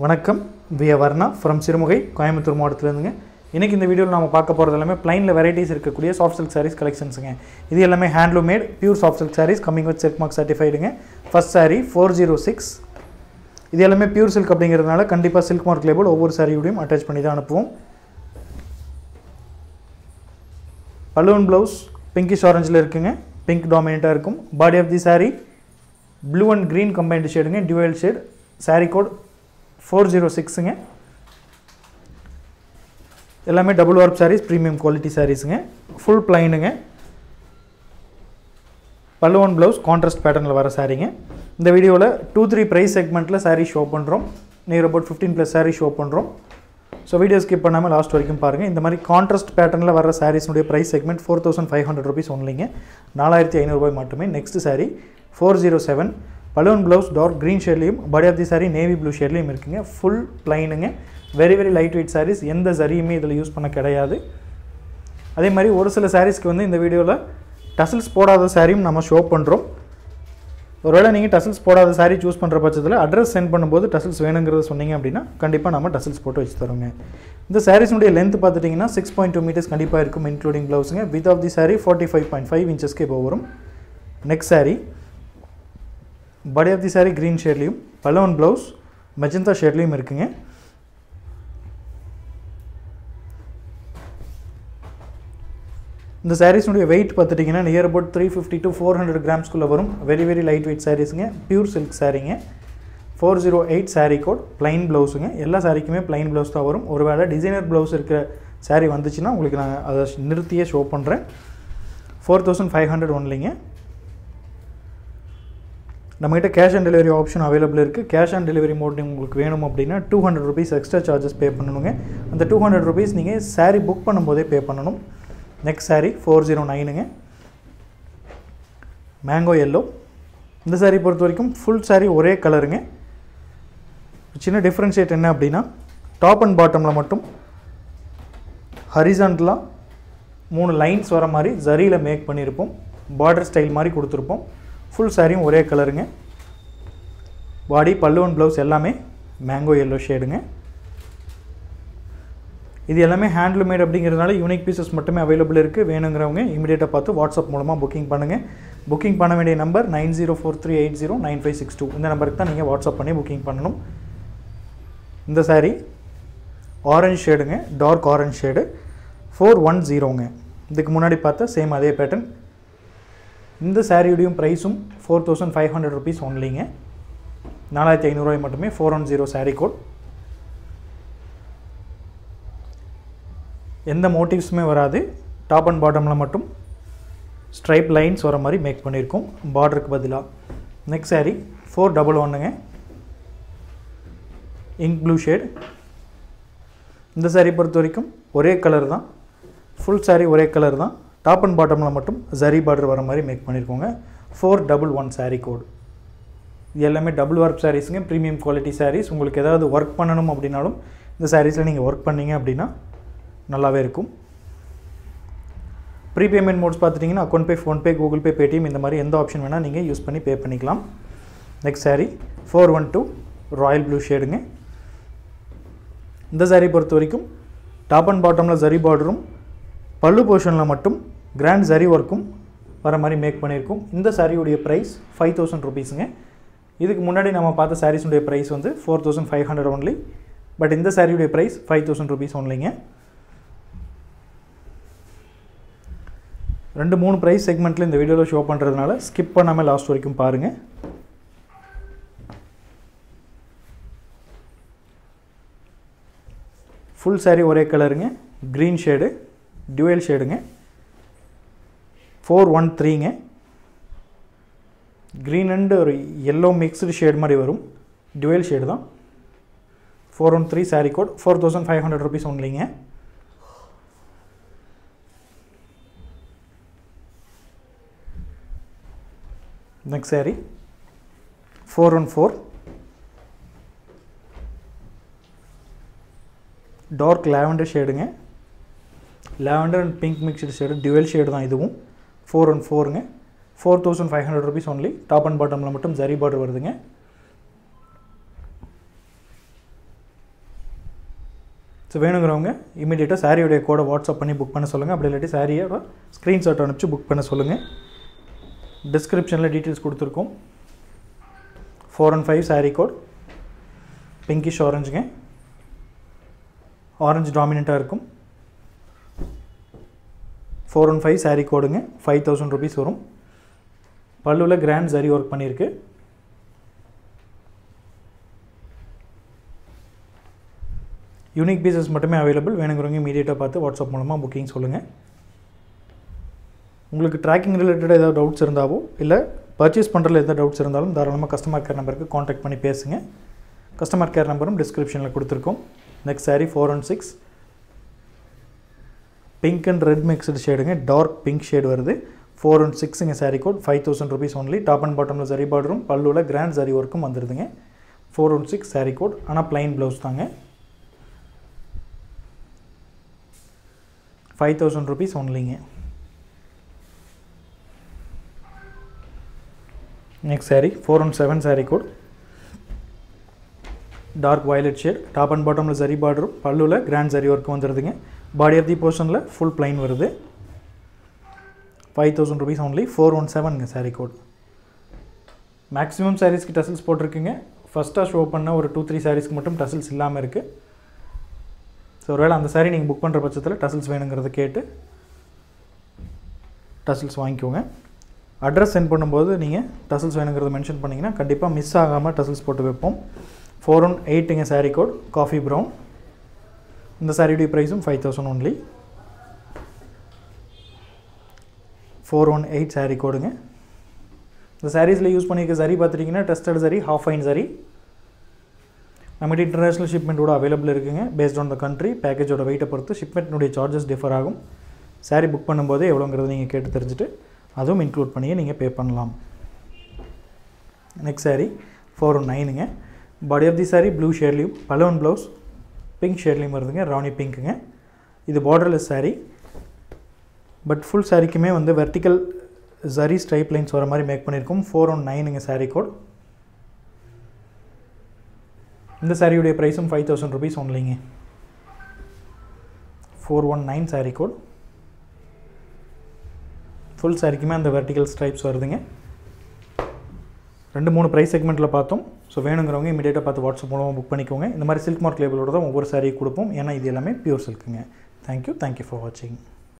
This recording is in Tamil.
வணக்கம் விய வர்ணா ஃப்ரம் சிறுமுகை கோயம்புத்தூர் மாவட்டத்துலேருந்துங்க இன்றைக்கி இந்த வீடியோவில் நம்ம பார்க்க போகிறது எல்லாமே ப்ளைனில் வெரைட்டிஸ் இருக்கக்கூடிய சாஃப்ட் சில்க் சாரீஸ் கலெக்ஷன்ஸுங்க இது எல்லாமே handloom made pure soft silk sarees coming with check mark சர்டிஃபைடுங்க first saree four zero six இது எல்லாமே பியூர் சில்க் அப்படிங்கிறதுனால கண்டிப்பாக சில்க் மார்க் லேபிள் ஒவ்வொரு சாரியோடையும் அட்டாச் பண்ணி தான் அனுப்புவோம் பலூன் ப்ளவுஸ் பிங்கிஷ் ஆரஞ்சில் இருக்குங்க பிங்க் டாமினேட்டாக இருக்கும் body of the saree blue and green combined ஷேடுங்க dual shade saree code four zero சிக்ஸுங்க எல்லாமே double warp sarees premium quality சாரீஸுங்க ஃபுல் பிளைனுங்க பல்லுவன் ப்ளவுஸ் கான்ட்ராஸ்ட் பேட்டர்னில் வர சாரீங்க இந்த வீடியோவில் டூ த்ரீ ப்ரைஸ் செக்மெண்ட்டில் saree ஷோ பண்ணுறோம் near about fifteen plus saree show பண்ணுறோம் ஸோ வீடியோ ஸ்கிப் பண்ணாமல் லாஸ்ட் வரைக்கும் பாருங்கள் இந்த மாதிரி கான்ட்ராஸ்ட் பேட்டர்னில் வர சாரீஸ்னுடைய price segment four thousand five hundred rupees ஒன்லிங்க நாலாயிரத்தி ஐநூறுரூபாய் மட்டுமே next saree four zero seven பலூன் ப்ளவுஸ் டார்க் க்ரீன் ஷேட்லேயும் body of the saree navy blue ஷேட்லேயும் இருக்குங்க ஃபுல் பிளைனுங்க very very light weight sarees எந்த சரியுமே இதில் யூஸ் பண்ண கிடையாது அதே மாதிரி ஒரு சில சாரீஸ்க்கு வந்து இந்த வீடியோவில் டசில்ஸ் போடாத சாரியும் நம்ம ஷோ பண்ணுறோம் ஒருவேளை நீங்கள் டசில்ஸ் போடாத சாரீ சூஸ் பண்ணுற பட்சத்தில் அட்ரஸ் சென்ட் பண்ணும்போது டசில்ஸ் வேணுங்கிறத சொன்னீங்க அப்படின்னா கண்டிப்பாக நம்ம டசில்ஸ் போட்டு வச்சு தரோங்க இந்த சாரீஸுடைய லென்த் பார்த்துட்டிங்கன்னா சிக்ஸ் பாயிண்ட் டூ மீட்டர்ஸ் கண்டிப்பாக இருக்கும் இன்க்ளூடிங் ப்ளவுஸுங்க width of the saree forty five point five இன்ச்சஸ்க்கு இப்போ வரும் next saree body of the saree green ஷேட்லேயும் பலவன் ப்ளவுஸ் மெஜந்தா ஷேட்லேயும் இருக்குங்க இந்த சாரீஸுடைய வெயிட் பார்த்துட்டிங்கன்னா near about three fifty to four hundred கிராம்ஸ்குள்ளே வரும் வெரி வெரி லைட் வெயிட் சாரீஸுங்க பியூர் சில்க் சாரீங்க four zero eight saree code plain ப்ளவுஸுங்க எல்லா சாரீக்குமே ப்ளைன் ப்ளவுஸ் தான் வரும் ஒருவேளை டிசைனர் ப்ளவுஸ் இருக்கிற சாரீ வந்துச்சுன்னா உங்களுக்கு நான் அதை நிறுத்தியே ஷோ பண்ணுறேன் ஃபோர் தௌசண்ட் ஃபைவ் ஹண்ட்ரட் ஒன்லிங்க நம்மகிட்ட cash on delivery option available இருக்குது கேஷ் ஆன் டெலிவரி மோட் உங்களுக்கு வேணும் அப்படின்னா two hundred rupees extra charges pay பண்ணணுங்க அந்த டூ ஹண்ட்ரட் ருபீஸ் நீங்கள் சாரீ புக் பண்ணும்போதே பே பண்ணணும் நெக்ஸ்ட் சாரீ ஃபோர் ஜீரோ நைனுங்க மேங்கோ எல்லோ இந்த சாரீ பொறுத்த வரைக்கும் ஃபுல் சாரீ ஒரே கலருங்க சின்ன டிஃப்ரென்ஷியேட் என்ன அப்படின்னா டாப் அண்ட் பாட்டமில் மட்டும் ஹரிசான்டலாக மூணு லைன்ஸ் வர மாதிரி ஜரியில் மேக் பண்ணியிருப்போம் பார்டர் ஸ்டைல் மாதிரி கொடுத்துருப்போம் ஃபுல் சாரியும் ஒரே கலருங்க பாடி பல்லுவன் ப்ளவுஸ் எல்லாமே மேங்கோ எல்லோ ஷேடுங்க இது எல்லாமே ஹேண்ட்லூமேட் அப்படிங்கிறதுனால யூனிக் பீசஸ் மட்டுமே அவைலபிள் இருக்குது வேணுங்கிறவங்க இமீடியட்டாக பார்த்து வாட்ஸ்அப் மூலமாக புக்கிங் பண்ணுங்கள் புக்கிங் பண்ண வேண்டிய number nine zero four three eight zero nine five six two இந்த நம்பருக்கு தான் நீங்கள் வாட்ஸ்அப் பண்ணி புக்கிங் பண்ணணும் இந்த சாரீ ஆரஞ்ச் ஷேடுங்க dark orange shade four one ஜீரோங்க இதுக்கு முன்னாடி பார்த்த சேம் அதே பேட்டர்ன் இந்த சாரியுடையும் ப்ரைஸும் four thousand five hundred rupees ஒன்லிங்க நாலாயிரத்தி ஐநூறுரூவாய் மட்டுமே four one zero saree code எந்த மோட்டிவ்ஸுமே வராது டாப் அண்ட் பாட்டமில் மட்டும் ஸ்ட்ரைப் லைன்ஸ் வர மாதிரி மேக் பண்ணியிருக்கோம் பார்டருக்கு பதிலாக நெக்ஸ்ட் சாரீ ஃபோர் டபுள் ஒன்றுங்க இங்க் ப்ளூ ஷேட் இந்த சாரீ பொறுத்த வரைக்கும் ஒரே கலர் தான் ஃபுல் சாரீ ஒரே கலர் தான் டாப் அண்ட் பாட்டமில் மட்டும் ஜரி பார்டர் வர மாதிரி மேக் பண்ணியிருக்கோங்க four double one saree code இது எல்லாமே டபுள் ஒர்க் சாரீஸுங்க ப்ரீமியம் குவாலிட்டி சாரீஸ் உங்களுக்கு ஏதாவது ஒர்க் பண்ணணும் அப்படின்னாலும் இந்த சாரீஸில் நீங்கள் ஒர்க் பண்ணீங்க அப்படின்னா நல்லாவே இருக்கும் ப்ரீபேமெண்ட் மோட்ஸ் பார்த்துட்டிங்கன்னா account pay PhonePe Google pay Paytm இந்த மாதிரி எந்த ஆப்ஷன் வேணால் நீங்கள் யூஸ் பண்ணி பே பண்ணிக்கலாம் next saree four one two royal blue ஷேடுங்க இந்த சாரீ பொறுத்த வரைக்கும் டாப் அண்ட் பாட்டமில் ஜரி பார்டரும் பல்லு போர்ஷனில் மட்டும் கிராண்ட் ஜரி ஒர்க்கும் வர மாதிரி மேக் பண்ணியிருக்கோம் இந்த சாரியுடைய ப்ரைஸ் ஃபைவ் தௌசண்ட் ருபீஸுங்க இதுக்கு முன்னாடி நம்ம பார்த்த சாரீஸுடைய ப்ரைஸ் வந்து four thousand five hundred only but இந்த சாரியுடைய ப்ரைஸ் ஃபைவ் தௌசண்ட் ருபீஸ் ஒன்லிங்க ரெண்டு மூணு ப்ரைஸ் செக்மெண்ட்டில் இந்த வீடியோவில் ஷோ பண்ணுறதுனால ஸ்கிப் பண்ணாமல் லாஸ்ட் வரைக்கும் பாருங்கள் ஃபுல் சாரீ ஒரே கலருங்க க்ரீன் ஷேடு டியூவல் ஷேடுங்க ஃபோர் ஒன் த்ரீங்க க்ரீன் அண்டு ஒரு எல்லோ மிக்ஸ்டு ஷேட் மாதிரி வரும் டியூவல் ஷேடு தான் four one three saree code four thousand five hundred rupees ஒன்லிங்க next saree four one four dark lavender ஷேடுங்க lavender and pink mixed shade dual shade தான் இதுவும் ஃபோர் ஒன் ஃபோருங்க four thousand five hundred rupees only top and பாட்டமில் மட்டும் ஜரி பார்டர் வருதுங்க ஸோ வேணுங்கிறவங்க இமீடியட்டாக சாரியோடைய கோடை வாட்ஸ்அப் பண்ணி புக் பண்ண சொல்லுங்கள் அப்படி இல்லாட்டி சாரியோட ஸ்க்ரீன்ஷாட் அனுப்பிச்சு புக் பண்ண சொல்லுங்கள் டிஸ்கிரிப்ஷனில் டீட்டெயில்ஸ் கொடுத்துருக்கோம் four and five saree code pinkish ஆரஞ்சுங்க ஆரஞ்சு டாமினண்ட்டாக இருக்கும் ஃபோர் ஒன் ஃபைவ் சாரீ கோடுங்க ஃபைவ் தௌசண்ட் ருபீஸ் வரும் பல்லுவில் கிராண்ட் சரி ஒர்க் பண்ணியிருக்கு யூனிக் பீசஸ் மட்டுமே அவைலபிள் வேணுங்கிறவங்க இமீடியட்டாக பார்த்து வாட்ஸ்அப் மூலமாக புக்கிங் சொல்லுங்கள் உங்களுக்கு ட்ராக்கிங் ரிலேட்டட் ஏதாவது டவுட்ஸ் இருந்தாவோ இல்லை பர்ச்சேஸ் பண்ணுறதுல எந்த டவுட்ஸ் இருந்தாலும் தாராளமாக கஸ்டமர் கேர் நம்பருக்கு காண்டாக்ட் பண்ணி பேசுங்க கஸ்டமர் கேர் நம்பரும் டிஸ்கிரிப்ஷனில் கொடுத்துருக்கோம் next saree four one six pink and red mixed ஷேடுங்க டார்க் பிங்க் ஷேடு வருது ஃபோர் ஒன் சிக்ஸுங்க saree code five thousand rupees only top and பாட்டமில் சரி பார்டரும் பல்லுவில் கிராண்ட் சரி ஒர்க்கும் வந்துடுதுங்க four one six saree code ஆனால் ப்ளைன் ப்ளவுஸ் தாங்க ஃபைவ் தௌசண்ட் ருபீஸ் ஒன்லிங்க next saree four one seven saree code dark violet shade top and பாட்டமில் சரி பார்டரும் பல்லுவில் grand zari work வந்துடுதுங்க body of the போர்ஷனில் ஃபுல் பிளைன் வருது five thousand rupees only four one செவனுங்க சாரீ கோட் மேக்ஸிமம் சாரீஸ்க்கு டசில்ஸ் போட்டிருக்குங்க ஃபஸ்ட்டாக ஷோ பண்ண ஒரு டூ த்ரீ சாரீஸ்க்கு மட்டும் டசில்ஸ் இல்லாமல் இருக்குது ஸோ ஒருவேளை அந்த சாரீ நீங்கள் புக் பண்ணுற பட்சத்தில் டசில்ஸ் வேணுங்கிறத கேட்டு டசில்ஸ் வாங்கிக்கோங்க அட்ரஸ் சென்ட் பண்ணும்போது நீங்கள் டசில்ஸ் வேணுங்கிறத மென்ஷன் பண்ணிங்கன்னா கண்டிப்பாக மிஸ் ஆகாமல் டசில்ஸ் போட்டு வைப்போம் ஃபோர் ஒன் எயிட்டுங்க சாரீ கோட் காஃபி ப்ரௌன் இந்த சாரியுடைய ப்ரைஸும் five thousand only four one eight saree கோடுங்க இந்த சாரீஸில் யூஸ் பண்ணியிருக்க சரி பார்த்துட்டிங்கன்னா டெஸ்டட் சரி ஹாஃப் ஃபைன் சரி நம்மகிட்ட இன்டர்நேஷ்னல் ஷிப்மெண்ட்டோட அவைலபிள் இருக்குங்க பேஸ்ட் ஆன் த கண்ட்ரி பேக்கேஜோட வெயிட்டை பொறுத்து ஷிப்மெண்ட்னுடைய சார்ஜஸ் டிஃபர் ஆகும் சாரீ புக் பண்ணும்போது எவ்வளோங்கிறத நீங்கள் கேட்டு தெரிஞ்சுட்டு அதுவும் இன்க்ளூட் பண்ணியே நீங்கள் பே பண்ணலாம் நெக்ஸ்ட் சாரீ ஃபோர் ஒன் நைனுங்க body of the saree blue ஷேட்லேயும் பலவன் ப்ளவுஸ் பிங்க் ஷேட்லேயும் வருதுங்க ராணி பிங்க்குங்க இது பார்டர்லெஸ் சாரீ பட் ஃபுல் சாரீக்குமே வந்து வெர்டிக்கல் ஜரி ஸ்ட்ரைப் லைன்ஸ் வர மாதிரி மேக் பண்ணியிருக்கோம் ஃபோர் ஒன் நைனுங்க சாரீ கோட் இந்த சாரியுடைய ப்ரைஸும் ஃபைவ் தௌசண்ட் ருபீஸ் ஒன்லிங்க four one nine saree code full சாரிக்குமே அந்த வெர்டிக்கல் ஸ்ட்ரைப்ஸ் வருதுங்க ரெண்டு மூணு ப்ரைஸ் செக்மெண்ட்டில் பார்த்தோம் ஸோ வேணுங்கிறவங்க இமீடியட்டாக பார்த்து வாட்ஸ்அப் மூலமாக புக் பண்ணிக்கோங்க இந்த மாதிரி சில்க் மார்க் லேபிளோட தான் ஒவ்வொரு சாரியை கொடுப்போம் ஏன்னா இது எல்லாமே பியூர் சில்க்குங்க தேங்க்யூ தேங்க்யூ ஃபார் வாட்சிங்